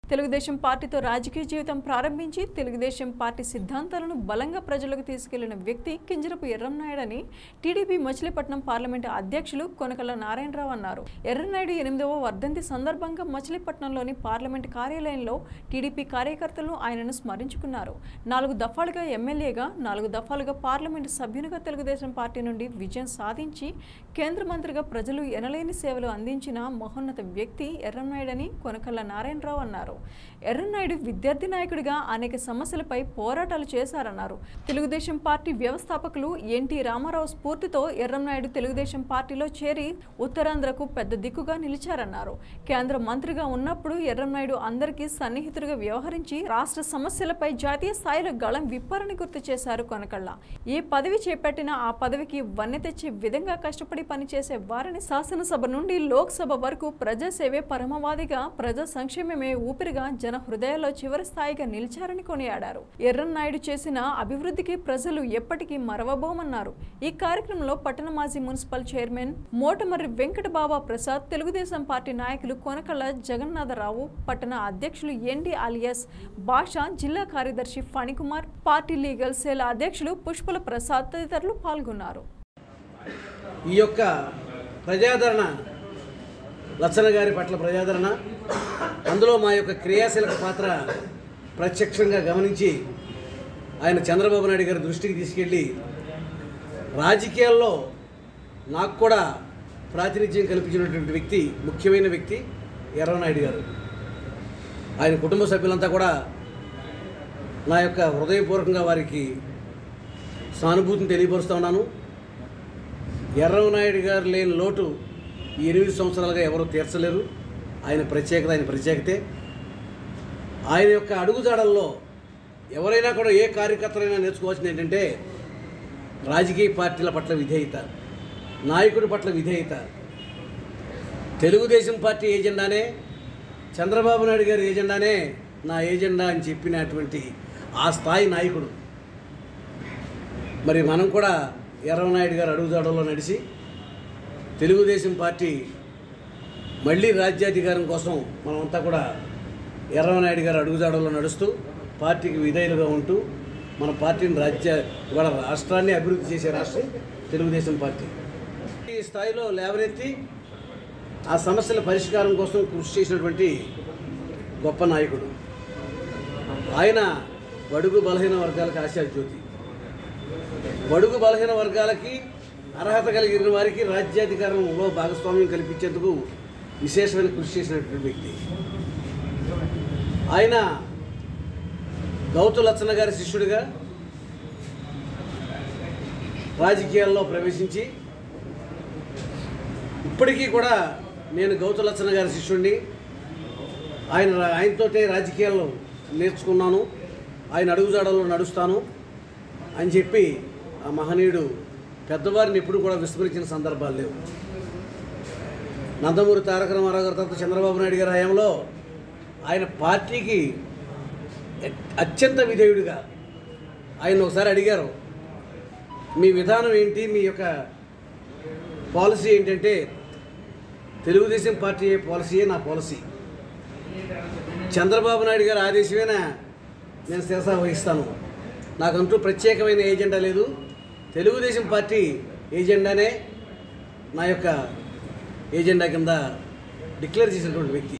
తెలుగుదేశం పార్టీతో రాజకీయ జీవితం ప్రారంభించి తెలుగుదేశం పార్టీ సిద్ధాంతాలను బలంగా ప్రజలకు తీసుకెళ్లిన వ్యక్తి కింజరపు ఎర్రంనాయుడని టీడీపీ మచిలీపట్నం పార్లమెంటు అధ్యక్షులు కొనకల నారాయణరావు అన్నారు ఎర్రనాయుడు ఎనిమిదవ వర్ధంతి సందర్భంగా మచిలీపట్నంలోని పార్లమెంటు కార్యాలయంలో టీడీపీ కార్యకర్తలు ఆయనను స్మరించుకున్నారు నాలుగు దఫాలుగా ఎమ్మెల్యేగా నాలుగు దఫాలుగా పార్లమెంటు సభ్యునిగా తెలుగుదేశం పార్టీ నుండి విజయం సాధించి కేంద్ర మంత్రిగా ప్రజలు ఎనలేని సేవలు అందించిన మహోన్నత వ్యక్తి ఎర్రంనాయుడని కొనకల్ల నారాయణరావు అన్నారు ఎర్రనాయుడు విద్యార్థి నాయకుడిగా అనేక సమస్యలపై పోరాటాలు చేశారన్నారు తెలుగుదేశం పార్టీ వ్యవస్థాపకులు ఎన్టీ రామారావు స్ఫూర్తితో ఎర్రంనాయుడు తెలుగుదేశం పార్టీలో చేరి ఉత్తరాంధ్రకు పెద్ద దిక్కుగా నిలిచారన్నారు కేంద్ర మంత్రిగా ఉన్నప్పుడు ఎర్రంనాయుడు అందరికీ సన్నిహితుడిగా వ్యవహరించి రాష్ట్ర సమస్యలపై జాతీయ స్థాయిలో గళం విప్పారని గుర్తు చేశారు కొనకళ్ళ ఏ పదవి చేపట్టినా ఆ పదవికి వన్నె తెచ్చే విధంగా కష్టపడి పనిచేసే వారిని శాసనసభ నుండి లోక్సభ వరకు ప్రజాసేవే పరమవాదిగా ప్రజా సంక్షేమమే ఊపిరిగా జన హృదయాల్లో చివరి స్థాయిగా నిలిచారని కొనియాడారు ఎర్రన్నాయుడు చేసిన అభివృద్ధికి ప్రజలు ఎప్పటికీ మరవబోమన్నారు ఈ కార్యక్రమంలో పట్టణ మాజీ municipal chairman Motamarri Venkatababa Prasad Telugu Desam party నాయకులు కొనకళ్ళ జగన్నాథరావు పట్టణ అధ్యక్షులు ఎన్డి అలియాస్ భాష జిల్లా కార్యదర్శి ఫణికుమార్ పార్టీ లీగల్ సెల్ అధ్యక్షులు పుష్పల ప్రసాద్ తదితరులు పాల్గొన్నారు ఈ యొక్క ప్రజాదరణ లచ్చన గారి పట్ల ప్రజాదరణ అందులో మా యొక్క క్రియాశీలక పాత్ర ప్రత్యక్షంగా గమనించి ఆయన చంద్రబాబు నాయుడు గారి దృష్టికి తీసుకెళ్ళి రాజకీయాల్లో నాకు కూడా ప్రాతినిధ్యం కల్పించినటువంటి వ్యక్తి ముఖ్యమైన వ్యక్తి ఎర్రనాయుడు గారు ఆయన కుటుంబ సభ్యులంతా కూడా నా యొక్క హృదయపూర్వకంగా వారికి సానుభూతిని తెలియపరుస్తా ఉన్నాను ఎర్రవనాయుడు గారు లేని లోటు ఈ ఎనిమిది సంవత్సరాలుగా ఎవరూ తీర్చలేరు ఆయన ప్రత్యేకత ఆయన ప్రత్యేకతే ఆయన యొక్క అడుగుజాడల్లో ఎవరైనా కూడా ఏ కార్యకర్తలైనా నేర్చుకోవాల్సింది ఏంటంటే రాజకీయ పార్టీల పట్ల విధేయత నాయకుడి పట్ల విధేయత తెలుగుదేశం పార్టీ ఏజెండానే చంద్రబాబు నాయుడు గారి ఏజెండానే నా ఏజెండా అని చెప్పినటువంటి ఆ స్థాయి నాయకుడు మరి మనం కూడా ఎర్రనాయుడు గారు అడుగుజాడల్లో నడిచి తెలుగుదేశం పార్టీ మళ్ళీ రాజ్యాధికారం కోసం మనమంతా కూడా ఎర్రనాయుడు గారు అడుగుజాడల్లో నడుస్తూ పార్టీకి విధేయులుగా ఉంటూ మన పార్టీని రాజ్య ఇవాళ రాష్ట్రాన్ని అభివృద్ధి చేసే రాష్ట్రం తెలుగుదేశం పార్టీ ఈ స్థాయిలో లేవనెత్తి ఆ సమస్యల పరిష్కారం కోసం కృషి చేసినటువంటి గొప్ప నాయకుడు ఆయన బడుగు బలహీన వర్గాలకు ఆశా జ్యోతి బడుగు బలహీన వర్గాలకి అర్హత కలిగిన వారికి రాజ్యాధికారంలో భాగస్వామ్యం కల్పించేందుకు విశేషమైన కృషి చేసినటువంటి వ్యక్తి ఆయన గౌతు లచ్చన్న గారి శిష్యుడిగా రాజకీయాల్లో ప్రవేశించి ఇప్పటికీ కూడా నేను గౌతు లచ్చన్న గారి శిష్యుడిని ఆయన ఆయనతోటే రాజకీయాల్లో నేర్చుకున్నాను ఆయన అడుగుజాడల్లో నడుస్తాను అని చెప్పి ఆ మహనీయుడు పెద్దవారిని ఎప్పుడు కూడా విస్మరించిన సందర్భాలు లేవు నందమూరి తారక రామారావు గారి తర్వాత చంద్రబాబు నాయుడు గారి హయాంలో ఆయన పార్టీకి అత్యంత విధేయుడిగా ఆయన ఒకసారి అడిగారు మీ విధానం ఏంటి మీ యొక్క పాలసీ ఏంటంటే తెలుగుదేశం పార్టీ పాలసీయే నా పాలసీ చంద్రబాబు నాయుడు గారి ఆదేశమేనా నేను శిరస వహిస్తాను నాకంటూ ప్రత్యేకమైన ఏజెండా లేదు తెలుగుదేశం పార్టీ ఏజెండానే నా యొక్క ఏజెండా కింద డిక్లేర్ చేసినటువంటి వ్యక్తి